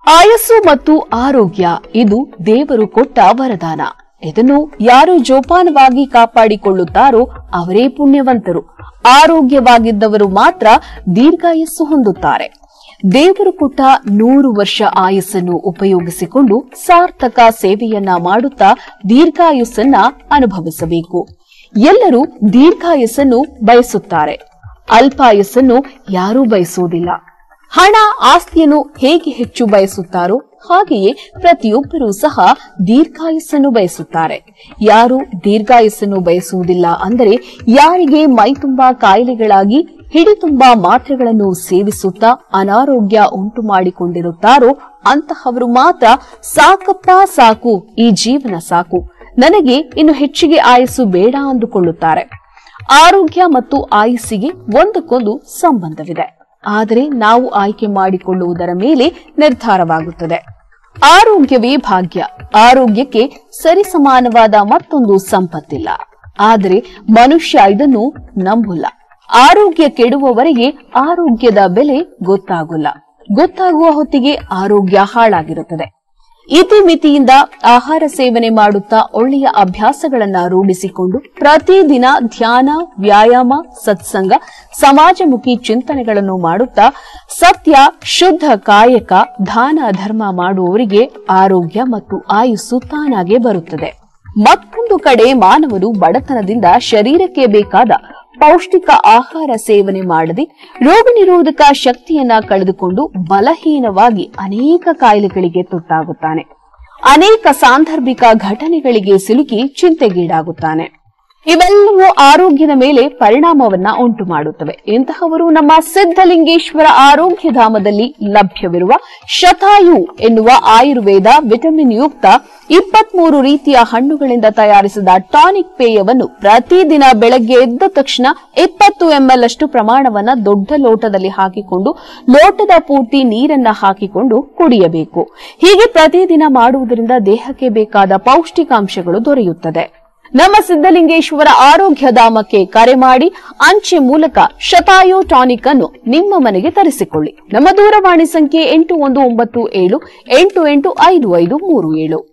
ಆಯಸ್ಸು ಮತ್ತು ಆರೋಗ್ಯ ಇದು ದೇವರು ಕೊಟ್ಟ ವರದಾನ ಇದನ್ನು ಯಾರು ಜೋಪಾನವಾಗಿ ಕಾಪಾಡಿಕೊಳ್ಳುತ್ತಾರೋ ಅವರೇ ಪುಣ್ಯವಂತರು ಆರೋಗ್ಯವಾಗಿದ್ದವರು ಮಾತ್ರ ದೀರ್ಘಾಯಸ್ಸು ಹೊಂದುತ್ತಾರೆ ದೇವರು ಕೊಟ್ಟ ನೂರು ವರ್ಷ ಆಯಸ್ಸನ್ನು ಉಪಯೋಗಿಸಿಕೊಂಡು ಸಾರ್ಥಕ ಸೇವೆಯನ್ನ ಮಾಡುತ್ತಾ ದೀರ್ಘಾಯುಸ್ಸನ್ನ ಅನುಭವಿಸಬೇಕು ಎಲ್ಲರೂ ದೀರ್ಘಾಯಸ್ಸನ್ನು ಬಯಸುತ್ತಾರೆ ಅಲ್ಪಾಯಸ್ಸನ್ನು ಯಾರೂ ಬಯಸುವುದಿಲ್ಲ ಹಣ ಆಸ್ತಿಯನ್ನು ಹೇಗೆ ಹೆಚ್ಚು ಬಯಸುತ್ತಾರೋ ಹಾಗೆಯೇ ಪ್ರತಿಯೊಬ್ಬರೂ ಸಹ ದೀರ್ಘಾಯಸ್ಸನ್ನು ಬಯಸುತ್ತಾರೆ ಯಾರು ದೀರ್ಘಾಯಸ್ಸನ್ನು ಬಯಸುವುದಿಲ್ಲ ಅಂದರೆ ಯಾರಿಗೆ ಮೈ ತುಂಬಾ ಕಾಯಿಲೆಗಳಾಗಿ ಹಿಡಿ ತುಂಬಾ ಮಾತ್ರೆಗಳನ್ನು ಸೇವಿಸುತ್ತಾ ಅನಾರೋಗ್ಯ ಉಂಟು ಮಾಡಿಕೊಂಡಿರುತ್ತಾರೋ ಅಂತಹವರು ಮಾತ್ರ ಸಾಕಪ್ಪ ಸಾಕು ಈ ಜೀವನ ಸಾಕು ನನಗೆ ಇನ್ನು ಹೆಚ್ಚಿಗೆ ಆಯಸ್ಸು ಬೇಡ ಅಂದುಕೊಳ್ಳುತ್ತಾರೆ ಆರೋಗ್ಯ ಮತ್ತು ಆಯಸ್ಸಿಗೆ ಒಂದಕ್ಕೊಂದು ಸಂಬಂಧವಿದೆ ಆದರೆ ನಾವು ಆಯ್ಕೆ ಮಾಡಿಕೊಳ್ಳುವುದರ ಮೇಲೆ ನಿರ್ಧಾರವಾಗುತ್ತದೆ ಆರೋಗ್ಯವೇ ಭಾಗ್ಯ ಆರೋಗ್ಯಕ್ಕೆ ಸರಿಸಮಾನವಾದ ಮತ್ತೊಂದು ಸಂಪತ್ತಿಲ್ಲ ಆದರೆ ಮನುಷ್ಯ ಇದನ್ನು ನಂಬುಲ್ಲ ಆರೋಗ್ಯ ಕೆಡುವವರೆಗೆ ಆರೋಗ್ಯದ ಬೆಲೆ ಗೊತ್ತಾಗುಲ್ಲ ಗೊತ್ತಾಗುವ ಹೊತ್ತಿಗೆ ಆರೋಗ್ಯ ಹಾಳಾಗಿರುತ್ತದೆ ಇತಿಮಿತಿಯಿಂದ ಆಹಾರ ಸೇವನೆ ಮಾಡುತ್ತಾ ಒಳ್ಳೆಯ ಅಭ್ಯಾಸಗಳನ್ನ ರೂಢಿಸಿಕೊಂಡು ಪ್ರತಿದಿನ ಧ್ಯಾನ ವ್ಯಾಯಾಮ ಸತ್ಸಂಗ ಸಮಾಜಮುಖಿ ಚಿಂತನೆಗಳನ್ನು ಮಾಡುತ್ತಾ ಸತ್ಯ ಶುದ್ಧ ಕಾಯಕ ದಾನ ಧರ್ಮ ಮಾಡುವವರಿಗೆ ಆರೋಗ್ಯ ಮತ್ತು ಆಯುಸ್ಸು ತಾನಾಗೆ ಬರುತ್ತದೆ ಮತ್ತೊಂದು ಕಡೆ ಮಾನವರು ಬಡತನದಿಂದ ಶರೀರಕ್ಕೆ ಬೇಕಾದ ಪೌಷ್ಟಿಕ ಆಹಾರ ಸೇವನೆ ಮಾಡದೆ ರೋಗ ನಿರೋಧಕ ಶಕ್ತಿಯನ್ನ ಕಳೆದುಕೊಂಡು ಬಲಹೀನವಾಗಿ ಅನೇಕ ಕಾಯಿಲೆಗಳಿಗೆ ತುತ್ತಾಗುತ್ತಾನೆ ಅನೇಕ ಸಾಂದರ್ಭಿಕ ಘಟನೆಗಳಿಗೆ ಸಿಲುಕಿ ಚಿಂತೆಗೀಡಾಗುತ್ತಾನೆ ಇವೆಲ್ಲವೂ ಆರೋಗ್ಯದ ಮೇಲೆ ಪರಿಣಾಮವನ್ನ ಉಂಟು ಮಾಡುತ್ತವೆ ಇಂತಹವರು ನಮ್ಮ ಸಿದ್ಧಲಿಂಗೇಶ್ವರ ಆರೋಗ್ಯಧಾಮದಲ್ಲಿ ಲಭ್ಯವಿರುವ ಶತಾಯು ಎನ್ನುವ ಆಯುರ್ವೇದ ವಿಟಮಿನ್ ಯುಕ್ತ ಇಪ್ಪತ್ಮೂರು ರೀತಿಯ ಹಣ್ಣುಗಳಿಂದ ತಯಾರಿಸಿದ ಟಾನಿಕ್ ಪೇಯವನ್ನು ಪ್ರತಿದಿನ ಬೆಳಗ್ಗೆ ಎದ್ದ ತಕ್ಷಣ ಇಪ್ಪತ್ತು ಎಂಎಲ್ ಅಷ್ಟು ಪ್ರಮಾಣವನ್ನ ದೊಡ್ಡ ಲೋಟದಲ್ಲಿ ಹಾಕಿಕೊಂಡು ಲೋಟದ ಪೂರ್ತಿ ನೀರನ್ನ ಹಾಕಿಕೊಂಡು ಕುಡಿಯಬೇಕು ಹೀಗೆ ಪ್ರತಿದಿನ ಮಾಡುವುದರಿಂದ ದೇಹಕ್ಕೆ ಬೇಕಾದ ಪೌಷ್ಟಿಕಾಂಶಗಳು ದೊರೆಯುತ್ತದೆ ನಮ್ಮ ಸಿದ್ಧಲಿಂಗೇಶ್ವರ ಆರೋಗ್ಯಧಾಮಕ್ಕೆ ಕರೆ ಮಾಡಿ ಅಂಚೆ ಮೂಲಕ ಶತಾಯು ಟಾನಿಕ್ ಅನ್ನು ನಿಮ್ಮ ಮನೆಗೆ ತರಿಸಿಕೊಳ್ಳಿ ನಮ್ಮ ದೂರವಾಣಿ ಸಂಖ್ಯೆ ಎಂಟು ಒಂದು ಒಂಬತ್ತು ಏಳು ಎಂಟು ಎಂಟು ಐದು ಐದು ಮೂರು ಏಳು